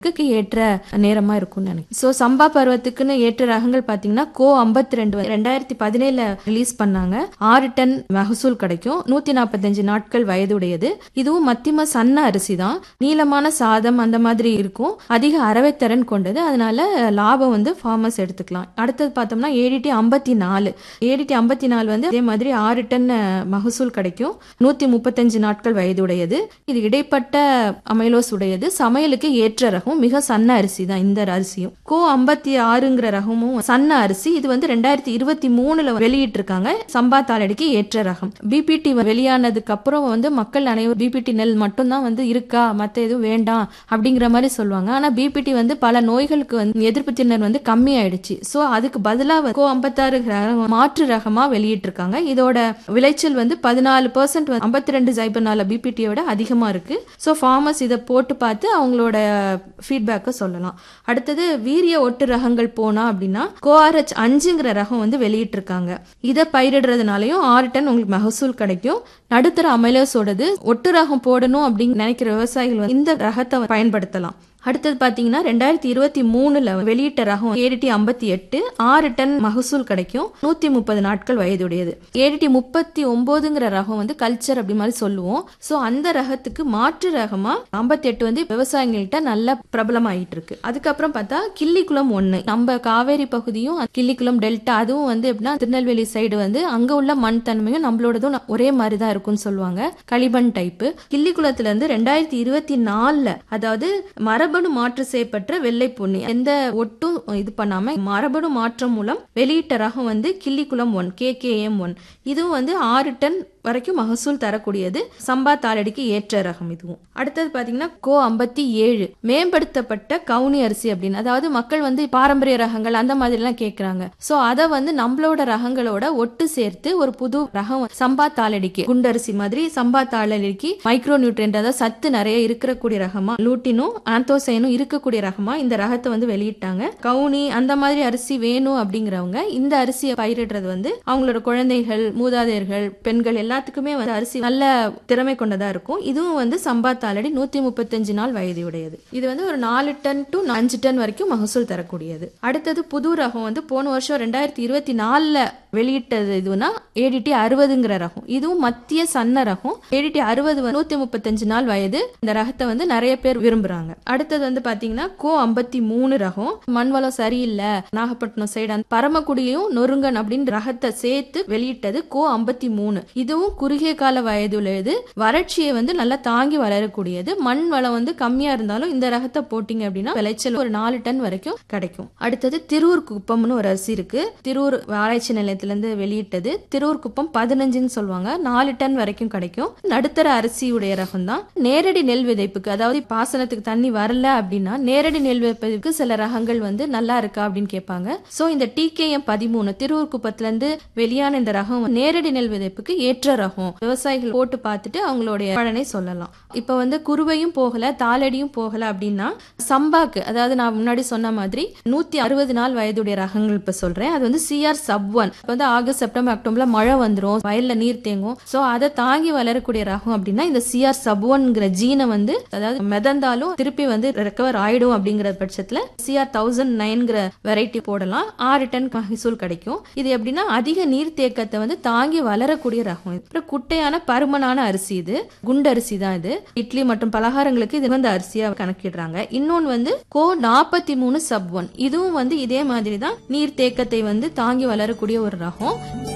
க்கு ஏற்ற நேரமா இருக்கும்னு நினைக்கிறேன் ஸோ சம்பா பருவத்துக்குன்னு ஏற்ற ரகங்கள் பாத்தீங்கன்னா கோ ஐம்பத்தி ரெண்டு ரெண்டாயிரத்தி பதினேழுல ரிலீஸ் பண்ணாங்க ஆறு டன் மகசூல் கிடைக்கும் நூத்தி நாற்பத்தஞ்சு நாட்கள் வயதுடையது இதுவும் மத்தியம சன்ன அரிசி தான் நீளமான சாதம் அந்த மாதிரி இருக்கும் அதிக அரவைத்திறன் கொண்டது அதனால லாபம் வந்து ஃபார்மர்ஸ் எடுத்துக்கலாம் அடுத்தது பார்த்தோம்னா ஏடிடி ஐம்பத்தி நாலு ஏடிடி ஐம்பத்தி நாலு வந்து அதே மாதிரி ஆறு டன் அஹ், மகசூல் கிடைக்கும் நூத்தி முப்பத்தஞ்சு நாட்கள் வயதுடையது இது இடைப்பட்ட அமைலோஸ் உடையது சமையலுக்கு ஏற்ற ரகம் மிக சன்ன அரிசி தான் இந்த அரிசியும் கோ ஐம்பத்தி ஆறுங்கிற ரகமும் சன்ன அரிசி இது வந்து ரெண்டாயிரத்தி இருபத்தி மூணுல வெளியிட்டிருக்காங்க சம்பா தாளடிக்கு ஏற்ற ரகம் பிபிடி வெளியானதுக்கு அப்புறம் வந்து மக்கள் அனைவரும் பிபிடி நெல் மட்டும்தான் வந்து இருக்கா மத்த எதுவும் வேண்டாம் அப்படிங்கிற மாதிரி சொல்லுவாங்க ஆனா பிபிடி வந்து பல நோய்களுக்கு வந்து எதிர்ப்பு திறன் வந்து கம்மி ஆயிடுச்சு சோ அதுக்கு பதிலா வந்து கோ ஐம்பத்தாறு ரகம் மாற்று ரகமா வெளியிட்டிருக்காங்க இதோட விளைச்சல் வந்து பதினாலு பர்சன்ட் ஐம்பத்தி ரெண்டு ஜைபர் நால பிபிடியை விட அதிகமா இருக்கு ஸோ ஃபார்மர்ஸ் இதை போட்டு பார்த்து அவங்களோட ஃபீட்பேக்கை சொல்லலாம் அடுத்தது வீரிய ஒட்டு ரகங்கள் போனா அப்படின்னா கோஆர்ஹெச் அஞ்சுங்கிற ரகம் வந்து வெளியிட்டிருக்காங்க இதை பயிரிடுறதுனாலையும் ஆறு டன் உங்களுக்கு மகசூல் கிடைக்கும் நடுத்தர அமைலோஸோடது ஒட்டு ரகம் போடணும் அப்படின்னு நினைக்கிற விவசாயிகள் வந்து இந்த ரகத்தை பயன்படுத்தலாம் அடுத்தது பாத்தீங்கன்னா ரெண்டாயிரத்தி இருபத்தி மூணுல வெளியிட்ட ரகம் ஏடிடி ஐம்பத்தி எட்டு ஆறு டன் மகசூல் கிடைக்கும் நூத்தி முப்பது நாட்கள் வயதுடையது ஏடிடி முப்பத்தி ஒன்பதுங்கிற ரகம் வந்து கல்ச்சர் அப்படி மாதிரி சொல்லுவோம் சோ அந்த ரகத்துக்கு மாற்று ரகமா ஐம்பத்தி எட்டு வந்து விவசாயிகள்கிட்ட நல்ல பிரபலமாயிட்டு இருக்கு அதுக்கப்புறம் பார்த்தா கிள்ளிக்குளம் ஒண்ணு நம்ம காவேரி பகுதியும் கிள்ளிக்குளம் டெல்டா அதுவும் வந்து எப்படின்னா திருநெல்வேலி சைடு வந்து அங்க உள்ள மண் தன்மையும் நம்மளோடதும் ஒரே மாதிரி தான் இருக்கும்னு சொல்லுவாங்க களிமண் டைப்பு கிள்ளிக்குளத்துல இருந்து ரெண்டாயிரத்தி இருபத்தி நாலுல அதாவது மரபணு மாற்று செய்யப்பட்ட வெள்ளை பொன்னி எந்த ஒட்டும் இது பண்ணாம மரபணு மாற்றம் மூலம் வெளியிட்ட ரகம் வந்து Killikulam one K K M one இதுவும் வந்து ஆறு டன் வரைக்கும் மகசூல் தரக்கூடியது சம்பா தாளடிக்கு ஏற்ற ரகம் இதுவும் அடுத்தது பாத்தீங்கன்னா கோ ஐம்பத்தி ஏழு மேம்படுத்தப்பட்ட கவுனி அரிசி அப்படின்னு அதாவது மக்கள் வந்து பாரம்பரிய ரகங்கள் அந்த மாதிரி எல்லாம் கேக்குறாங்க சோ அத வந்து நம்மளோட ரகங்களோட ஒட்டு சேர்த்து ஒரு புது ரகம் சம்பா தாளடிக்கு குண்டரிசி மாதிரி சம்பா தாளடிக்கு மைக்ரோ நியூட்ரியன்ட் அதாவது சத்து நிறைய இருக்கக்கூடிய ரகமா லூட்டினும் ஆந்தோசைனும் இருக்கக்கூடிய ரகமா இந்த ரகத்தை வந்து வெளியிட்டாங்க கவுனி அந்த மாதிரி அரிசி வேணும் அப்படிங்கிறவங்க இந்த அரிசியை பயிரிடுறது வந்து அவங்களோட குழந்தைகள் மூதாதையர்கள் பெண்கள் எல்லாத்துக்குமே வந்து அரிசி நல்ல திறமை கொண்டதா இருக்கும் இதுவும் வந்து சம்பா தாளடி நூத்தி முப்பத்தஞ்சு நாள் வயதுடையது இது வந்து ஒரு நாலு டன் டு அஞ்சு டன் வரைக்கும் மகசூல் தரக்கூடியது அடுத்தது புது ரகம் வந்து போன வருஷம் ரெண்டாயிரத்தி இருபத்தி நாலுல வெளியிட்டது இதுனா ஏடிடி அறுபதுங்கிற ரகம் இதுவும் மத்திய சன்ன ரகம் ஏடிடி அறுபது நூத்தி முப்பத்தஞ்சு நாள் வயது இந்த ரகத்தை வந்து நிறைய பேர் விரும்புறாங்க அடுத்தது வந்து பாத்தீங்கன்னா கோ ஐம்பத்தி மூணு ரகம் மண் வளம் சரியில்லை நாகப்பட்டினம் சைடு அந்த பரமக்குடியும் நொறுங்கன் அப்படின்னு ரகத்தை சேர்த்து வெளியிட்டது கோ ஐம்பத்தி மூணு இதுவும் குறுகிய கால வயதுள்ளது வறட்சியை வந்து நல்லா தாங்கி வளரக்கூடியது மண் வளம் வந்து கம்மியா இருந்தாலும் இந்த ரகத்தை போட்டீங்க அப்படின்னா விளைச்சல் ஒரு நாலு டன் வரைக்கும் கிடைக்கும் அடுத்தது திருவூர் குப்பம்னு ஒரு அரிசி இருக்கு திருவூர் ஆராய்ச்சி நிலையத்திலிருந்து வெளியிட்டது திருவூர் குப்பம் பதினஞ்சுன்னு சொல்லுவாங்க நாலு டன் வரைக்கும் கிடைக்கும் நடுத்தர அரிசியுடைய ரகம் தான் நேரடி நெல் விதைப்புக்கு அதாவது பாசனத்துக்கு தண்ணி வரல அப்படின்னா நேரடி நெல் விதைப்புக்கு சில ரகங்கள் வந்து நல்லா இருக்கா அப்படின்னு கேட்பாங்க சோ இந்த டிகேஎம் பதிமூணு திருவூர் குப்பத்துல இருந்து வெளியான இந்த ரகம் நேரடி நெல் விதைப்புக்கு ஏற்ற ரகம் விவசாயிகள் போட்டு பார்த்துட்டு அவங்களுடைய பலனை சொல்லலாம் இப்ப வந்து குருவையும் போகல தாளடியும் போகல அப்படின்னா சம்பாக்கு அதாவது நான் முன்னாடி சொன்ன மாதிரி நூத்தி அறுபது நாள் வயதுடைய ரகங்கள் இப்ப சொல்றேன் அது வந்து சிஆர் சப் ஒன் இப்ப வந்து ஆகஸ்ட் செப்டம்பர் அக்டோபர்ல மழை வந்துரும் வயல்ல நீர் தேங்கும் சோ அதை தாங்கி வளரக்கூடிய ரகம் அப்படின்னா இந்த சிஆர் சப் ஒன்ங்கிற ஜீனை வந்து அதாவது மிதந்தாலும் திருப்பி வந்து ரெக்கவர் ஆயிடும் அப்படிங்கிற பட்சத்துல சிஆர் தௌசண்ட் நைன்கிற வெரைட்டி போடலாம் ஆறு டன் மகசூல் கிடைக்கும் இது எப்படின்னா அதிக நீர் தேக்கத்தை வந்து தாங்கி வளரக்கூடிய ரகம் இது. அப்புறம் குட்டையான பருமனான அரிசி இது குண்டு அரிசி தான் இது இட்லி மற்றும் பலகாரங்களுக்கு இது வந்து அரிசியா கணக்கிடுறாங்க இன்னொன்னு வந்து கோ நாற்பத்தி மூணு சப் ஒன் இதுவும் வந்து இதே மாதிரி தான் நீர் தேக்கத்தை வந்து தாங்கி வளரக்கூடிய ஒரு ரகம்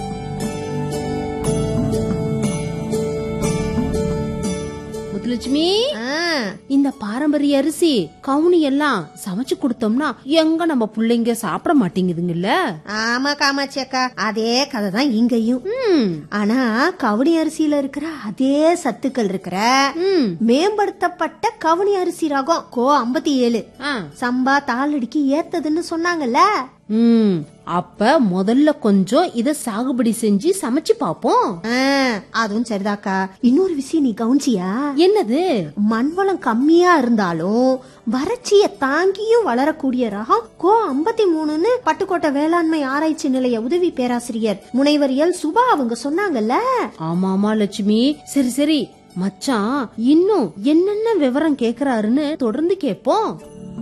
முத்துலட்சுமி இந்த பாரம்பரிய அரிசி கவுனி எல்லாம் சமைச்சு கொடுத்தோம்னா எங்க நம்ம பிள்ளைங்க சாப்பிட மாட்டேங்குதுங்கல்ல ஆமா காமாட்சி அக்கா அதே கதை தான் இங்கேயும் ம், ஆனா கவுனி அரிசியில இருக்கிற அதே சத்துக்கள் இருக்கிற ம், மேம்படுத்தப்பட்ட கவுனி அரிசி ரகம் கோ ஐம்பத்தி ஏழு ஆ, சம்பா தாளடிக்கு ஏத்ததுன்னு சொன்னாங்கல்ல ம். அப்ப முதல்ல கொஞ்சம் இத சாகுபடி செஞ்சு சமைச்சு பாப்போம் ஆ, அதுவும் சரிதாக்கா இன்னொரு விஷயம் நீ கவனிச்சியா என்னது மண் வளம் கம்மியா இருந்தாலும் வறட்சிய தாங்கியும் வளரக்கூடிய ரகம் கோ ஐம்பத்தி மூணுன்னு பட்டுக்கோட்டை வேளாண்மை ஆராய்ச்சி நிலைய உதவி பேராசிரியர் முனைவர் எல் சுபா அவங்க சொன்னாங்கல்ல ஆமா ஆமா லட்சுமி சரி சரி மச்சான் இன்னும் என்னென்ன விவரம் கேக்குறாருன்னு தொடர்ந்து கேப்போம்